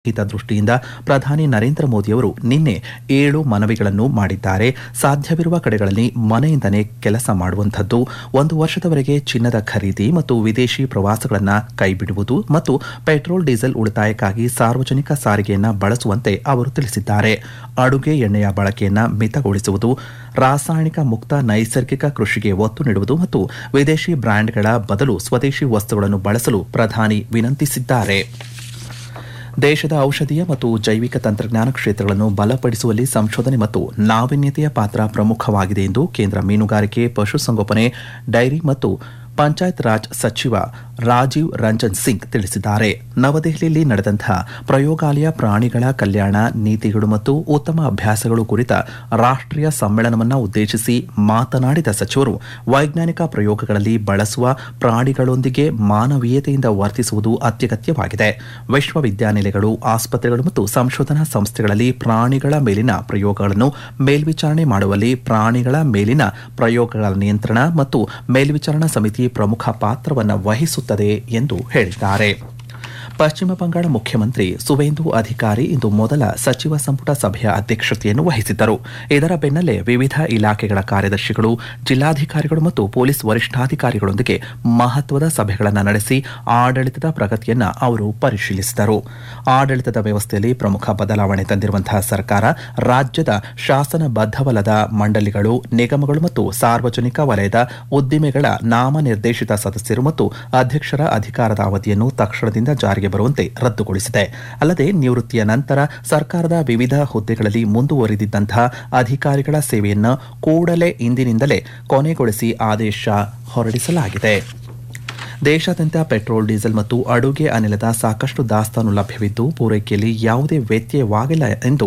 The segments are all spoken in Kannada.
ಹಿತದೃಷ್ಟಿಯಿಂದ ಪ್ರಧಾನಿ ನರೇಂದ್ರ ಮೋದಿಯವರು ನಿನ್ನೆ ಏಳು ಮನವಿಗಳನ್ನು ಮಾಡಿದ್ದಾರೆ ಸಾಧ್ಯವಿರುವ ಕಡೆಗಳಲ್ಲಿ ಮನೆಯಿಂದಲೇ ಕೆಲಸ ಮಾಡುವಂಥದ್ದು ಒಂದು ವರ್ಷದವರೆಗೆ ಚಿನ್ನದ ಖರೀದಿ ಮತ್ತು ವಿದೇಶಿ ಪ್ರವಾಸಗಳನ್ನು ಕೈಬಿಡುವುದು ಮತ್ತು ಪೆಟ್ರೋಲ್ ಡೀಸೆಲ್ ಉಳಿತಾಯಕ್ಕಾಗಿ ಸಾರ್ವಜನಿಕ ಸಾರಿಗೆಯನ್ನು ಬಳಸುವಂತೆ ಅವರು ತಿಳಿಸಿದ್ದಾರೆ ಅಡುಗೆ ಎಣ್ಣೆಯ ಬಳಕೆಯನ್ನು ಮಿತಗೊಳಿಸುವುದು ರಾಸಾಯನಿಕ ಮುಕ್ತ ನೈಸರ್ಗಿಕ ಕೃಷಿಗೆ ಒತ್ತು ನೀಡುವುದು ಮತ್ತು ವಿದೇಶಿ ಬ್ರ್ಯಾಂಡ್ಗಳ ಬದಲು ಸ್ವದೇಶಿ ವಸ್ತುಗಳನ್ನು ಬಳಸಲು ಪ್ರಧಾನಿ ವಿನಂತಿಸಿದ್ದಾರೆ ದೇಶದ ಔಷಧೀಯ ಮತ್ತು ಜೈವಿಕ ತಂತ್ರಜ್ಞಾನ ಕ್ಷೇತ್ರಗಳನ್ನು ಬಲಪಡಿಸುವಲ್ಲಿ ಸಂಶೋಧನೆ ಮತ್ತು ನಾವೀನ್ಯತೆಯ ಪಾತ್ರ ಪ್ರಮುಖವಾಗಿದೆ ಎಂದು ಕೇಂದ್ರ ಮೀನುಗಾರಿಕೆ ಪಶುಸಂಗೋಪನೆ ಡೈರಿ ಮತ್ತು ಪಂಚಾಯತ್ ರಾಜ್ ಸಚಿವ ರಾಜೀವ್ ರಂಜನ್ ಸಿಂಗ್ ತಿಳಿಸಿದ್ದಾರೆ ನವದೆಹಲಿಯಲ್ಲಿ ನಡೆದಂತಹ ಪ್ರಯೋಗಾಲಯ ಪ್ರಾಣಿಗಳ ಕಲ್ಯಾಣ ನೀತಿಗಳು ಮತ್ತು ಉತ್ತಮ ಅಭ್ಯಾಸಗಳು ಕುರಿತ ರಾಷ್ಟ್ರೀಯ ಸಮ್ಮೇಳನವನ್ನು ಉದ್ದೇಶಿಸಿ ಮಾತನಾಡಿದ ಸಚಿವರು ವೈಜ್ಞಾನಿಕ ಪ್ರಯೋಗಗಳಲ್ಲಿ ಬಳಸುವ ಪ್ರಾಣಿಗಳೊಂದಿಗೆ ಮಾನವೀಯತೆಯಿಂದ ವರ್ತಿಸುವುದು ಅತ್ಯಗತ್ಯವಾಗಿದೆ ವಿಶ್ವವಿದ್ಯಾನಿಲಯಗಳು ಆಸ್ಪತ್ರೆಗಳು ಮತ್ತು ಸಂಶೋಧನಾ ಸಂಸ್ಥೆಗಳಲ್ಲಿ ಪ್ರಾಣಿಗಳ ಮೇಲಿನ ಪ್ರಯೋಗಗಳನ್ನು ಮೇಲ್ವಿಚಾರಣೆ ಮಾಡುವಲ್ಲಿ ಪ್ರಾಣಿಗಳ ಮೇಲಿನ ಪ್ರಯೋಗಗಳ ನಿಯಂತ್ರಣ ಮತ್ತು ಮೇಲ್ವಿಚಾರಣಾ ಸಮಿತಿ ಪ್ರಮುಖ ಪಾತ್ರವನ್ನು ವಹಿಸುತ್ತದೆ ಎಂದು ಹೇಳಿದ್ದಾರೆ ಪಶ್ಚಿಮ ಬಂಗಾಳ ಮುಖ್ಯಮಂತ್ರಿ ಸುವೇಂದು ಅಧಿಕಾರಿ ಇಂದು ಮೊದಲ ಸಚಿವ ಸಂಪುಟ ಸಭೆಯ ಅಧ್ಯಕ್ಷತೆಯನ್ನು ವಹಿಸಿದ್ದರು ಇದರ ಬೆನ್ನಲ್ಲೇ ವಿವಿಧ ಇಲಾಖೆಗಳ ಕಾರ್ಯದರ್ಶಿಗಳು ಜಿಲ್ಲಾಧಿಕಾರಿಗಳು ಮತ್ತು ಪೊಲೀಸ್ ವರಿಷ್ಠಾಧಿಕಾರಿಗಳೊಂದಿಗೆ ಮಹತ್ವದ ಸಭೆಗಳನ್ನು ನಡೆಸಿ ಆಡಳಿತದ ಪ್ರಗತಿಯನ್ನು ಅವರು ಪರಿಶೀಲಿಸಿದರು ಆಡಳಿತದ ವ್ಯವಸ್ಥೆಯಲ್ಲಿ ಪ್ರಮುಖ ಬದಲಾವಣೆ ತಂದಿರುವಂತಹ ಸರ್ಕಾರ ರಾಜ್ಯದ ಶಾಸನಬದ್ಧವಲ್ಲದ ಮಂಡಳಿಗಳು ನಿಗಮಗಳು ಮತ್ತು ಸಾರ್ವಜನಿಕ ವಲಯದ ಉದ್ದಿಮೆಗಳ ನಾಮನಿರ್ದೇಶಿತ ಸದಸ್ಯರು ಮತ್ತು ಅಧ್ಯಕ್ಷರ ಅಧಿಕಾರದ ಅವಧಿಯನ್ನು ತಕ್ಷಣದಿಂದ ಜಾರಿಗೆ ಬರುವಂತೆ ರದ್ದುಗೊಳಿಸಿದೆ ಅಲ್ಲದೆ ನಿವೃತ್ತಿಯ ನಂತರ ಸರ್ಕಾರದ ವಿವಿಧ ಹುದ್ದೆಗಳಲ್ಲಿ ಮುಂದುವರಿದಿದ್ದಂತಹ ಅಧಿಕಾರಿಗಳ ಸೇವೆಯನ್ನು ಕೂಡಲೇ ಇಂದಿನಿಂದಲೇ ಕೊನೆಗೊಳಿಸಿ ಆದೇಶ ಹೊರಡಿಸಲಾಗಿದೆ ದೇಶಾದ್ಯಂತ ಪೆಟ್ರೋಲ್ ಡೀಸೆಲ್ ಮತ್ತು ಅಡುಗೆ ಅನಿಲದ ಸಾಕಷ್ಟು ದಾಸ್ತಾನು ಲಭ್ಯವಿದ್ದು ಪೂರೈಕೆಯಲ್ಲಿ ಯಾವುದೇ ವ್ಯತ್ಯಯವಾಗಿಲ್ಲ ಎಂದು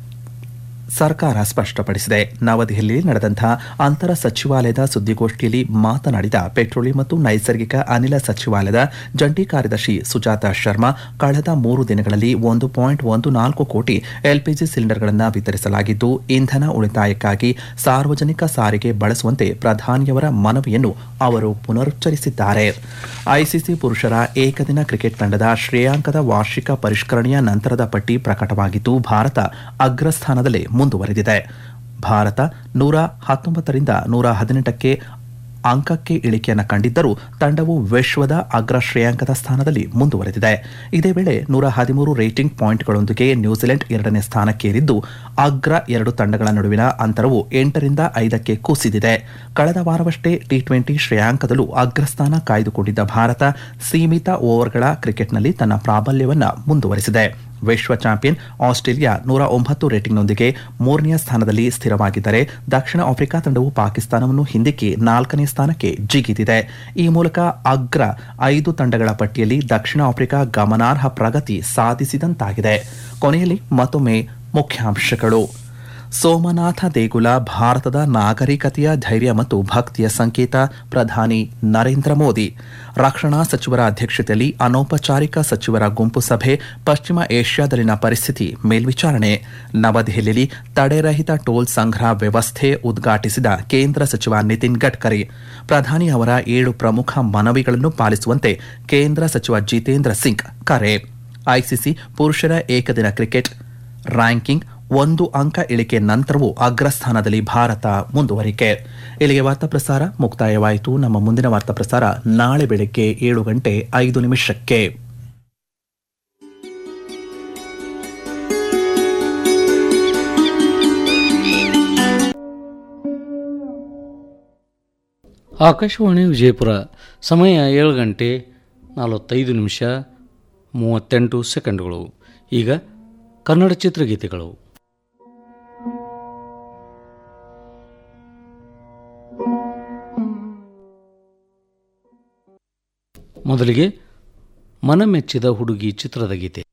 ಸರ್ಕಾರ ಸ್ಪಷ್ಟಪಡಿಸಿದೆ ನವದೆಹಲಿಯಲ್ಲಿ ನಡೆದಂತಹ ಅಂತರ ಸಚಿವಾಲಯದ ಸುದ್ದಿಗೋಷ್ಠಿಯಲ್ಲಿ ಮಾತನಾಡಿದ ಪೆಟ್ರೋಲಿಯಂ ಮತ್ತು ನೈಸರ್ಗಿಕ ಅನಿಲ ಸಚಿವಾಲಯದ ಜಂಟಿ ಕಾರ್ಯದರ್ಶಿ ಸುಜಾತ ಶರ್ಮಾ ಕಳೆದ ಮೂರು ದಿನಗಳಲ್ಲಿ ಒಂದು ಪಾಯಿಂಟ್ ಒಂದು ನಾಲ್ಕು ಕೋಟಿ ಎಲ್ಪಿಜಿ ಸಿಲಿಂಡರ್ಗಳನ್ನು ವಿತರಿಸಲಾಗಿದ್ದು ಇಂಧನ ಉಳಿತಾಯಕ್ಕಾಗಿ ಸಾರ್ವಜನಿಕ ಸಾರಿಗೆ ಬಳಸುವಂತೆ ಪ್ರಧಾನಿಯವರ ಮನವಿಯನ್ನು ಅವರು ಪುನರುಚ್ಚರಿಸಿದ್ದಾರೆ ಐಸಿಸಿ ಪುರುಷರ ಏಕದಿನ ಕ್ರಿಕೆಟ್ ತಂಡದ ಶ್ರೇಯಾಂಕದ ವಾರ್ಷಿಕ ಪರಿಷ್ಕರಣೆಯ ನಂತರದ ಪಟ್ಟಿ ಪ್ರಕಟವಾಗಿದ್ದು ಭಾರತ ಅಗ್ರಸ್ಥಾನದಲ್ಲಿ ಮುಂದುವರೆದಿದೆ ಭಾರತ ನೂರ ಹತ್ತೊಂಬತ್ತರಿಂದ ನೂರ ಹದಿನೆಂಟಕ್ಕೆ ಅಂಕಕ್ಕೆ ಇಳಿಕೆಯನ್ನು ಕಂಡಿದ್ದರೂ ತಂಡವು ವಿಶ್ವದ ಅಗ್ರ ಶ್ರೇಯಾಂಕದ ಸ್ಥಾನದಲ್ಲಿ ಮುಂದುವರೆದಿದೆ ಇದೇ ವೇಳೆ ನೂರ ಹದಿಮೂರು ರೇಟಿಂಗ್ ಪಾಯಿಂಟ್ಗಳೊಂದಿಗೆ ನ್ಯೂಜಿಲೆಂಡ್ ಎರಡನೇ ಸ್ಥಾನಕ್ಕೇರಿದ್ದು ಅಗ್ರ ಎರಡು ತಂಡಗಳ ನಡುವಿನ ಅಂತರವು ಎಂಟರಿಂದ ಐದಕ್ಕೆ ಕುಸಿದಿದೆ ಕಳೆದ ವಾರವಷ್ಟೇ ಟಿ ಟ್ವೆಂಟಿ ಶ್ರೇಯಾಂಕದಲ್ಲೂ ಅಗ್ರಸ್ಥಾನ ಕಾಯ್ದುಕೊಂಡಿದ್ದ ಭಾರತ ಸೀಮಿತ ಓವರ್ಗಳ ಕ್ರಿಕೆಟ್ನಲ್ಲಿ ತನ್ನ ಪ್ರಾಬಲ್ಯವನ್ನು ಮುಂದುವರೆಸಿದೆ ವಿಶ್ವ ಚಾಂಪಿಯನ್ ಆಸ್ಟ್ರೇಲಿಯಾ ನೂರ ಒಂಬತ್ತು ರೇಟಿಂಗ್ನೊಂದಿಗೆ ಮೂರನೆಯ ಸ್ಥಾನದಲ್ಲಿ ಸ್ಥಿರವಾಗಿದ್ದರೆ ದಕ್ಷಿಣ ಆಫ್ರಿಕಾ ತಂಡವು ಪಾಕಿಸ್ತಾನವನ್ನು ಹಿಂದಿಕ್ಕಿ ನಾಲ್ಕನೇ ಸ್ಥಾನಕ್ಕೆ ಜಿಗಿದಿದೆ ಈ ಮೂಲಕ ಅಗ್ರ ಐದು ತಂಡಗಳ ಪಟ್ಟಿಯಲ್ಲಿ ದಕ್ಷಿಣ ಆಫ್ರಿಕಾ ಗಮನಾರ್ಹ ಪ್ರಗತಿ ಸಾಧಿಸಿದಂತಾಗಿದೆ ಕೊನೆಯಲ್ಲಿ ಮತ್ತೊಮ್ಮೆ ಮುಖ್ಯಾಂಶಗಳು ಸೋಮನಾಥ ದೇಗುಲ ಭಾರತದ ನಾಗರಿಕತೆಯ ಧೈರ್ಯ ಮತ್ತು ಭಕ್ತಿಯ ಸಂಕೇತ ಪ್ರಧಾನಿ ನರೇಂದ್ರ ಮೋದಿ ರಕ್ಷಣಾ ಸಚಿವರ ಅಧ್ಯಕ್ಷತೆಯಲ್ಲಿ ಅನೌಪಚಾರಿಕ ಸಚಿವರ ಗುಂಪು ಸಭೆ ಪಶ್ಚಿಮ ಏಷ್ಯಾದಲ್ಲಿನ ಪರಿಸ್ಥಿತಿ ಮೇಲ್ವಿಚಾರಣೆ ನವದೆಹಲಿಯಲ್ಲಿ ತಡೆರಹಿತ ಟೋಲ್ ಸಂಗ್ರಹ ವ್ಯವಸ್ಥೆ ಉದ್ಘಾಟಿಸಿದ ಕೇಂದ್ರ ಸಚಿವ ನಿತಿನ್ ಗಡ್ಕರಿ ಪ್ರಧಾನಿ ಅವರ ಏಳು ಪ್ರಮುಖ ಮನವಿಗಳನ್ನು ಪಾಲಿಸುವಂತೆ ಕೇಂದ್ರ ಸಚಿವ ಜಿತೇಂದ್ರ ಸಿಂಗ್ ಕರೆ ಐಸಿಸಿ ಪುರುಷರ ಏಕದಿನ ಕ್ರಿಕೆಟ್ ರ್ಯಾಂಕಿಂಗ್ ಒಂದು ಅಂಕ ಇಳಿಕೆ ನಂತರವೂ ಅಗ್ರಸ್ಥಾನದಲ್ಲಿ ಭಾರತ ಮುಂದುವರಿಕೆ ಇಲ್ಲಿಗೆ ವಾರ್ತಾ ಪ್ರಸಾರ ಮುಕ್ತಾಯವಾಯಿತು ನಮ್ಮ ಮುಂದಿನ ವಾರ್ತಾ ಪ್ರಸಾರ ನಾಳೆ ಬೆಳಗ್ಗೆ ಏಳು ಗಂಟೆ ಐದು ನಿಮಿಷಕ್ಕೆ ಆಕಾಶವಾಣಿ ವಿಜಯಪುರ ಸಮಯ ಏಳು ಗಂಟೆ ನಲವತ್ತೈದು ನಿಮಿಷ ಮೂವತ್ತೆಂಟು ಸೆಕೆಂಡ್ಗಳು ಈಗ ಕನ್ನಡ ಚಿತ್ರಗೀತೆಗಳು ಮೊದಲಿಗೆ ಮನಮೆಚ್ಚಿದ ಹುಡುಗಿ ಚಿತ್ರದ ಗೀತೆ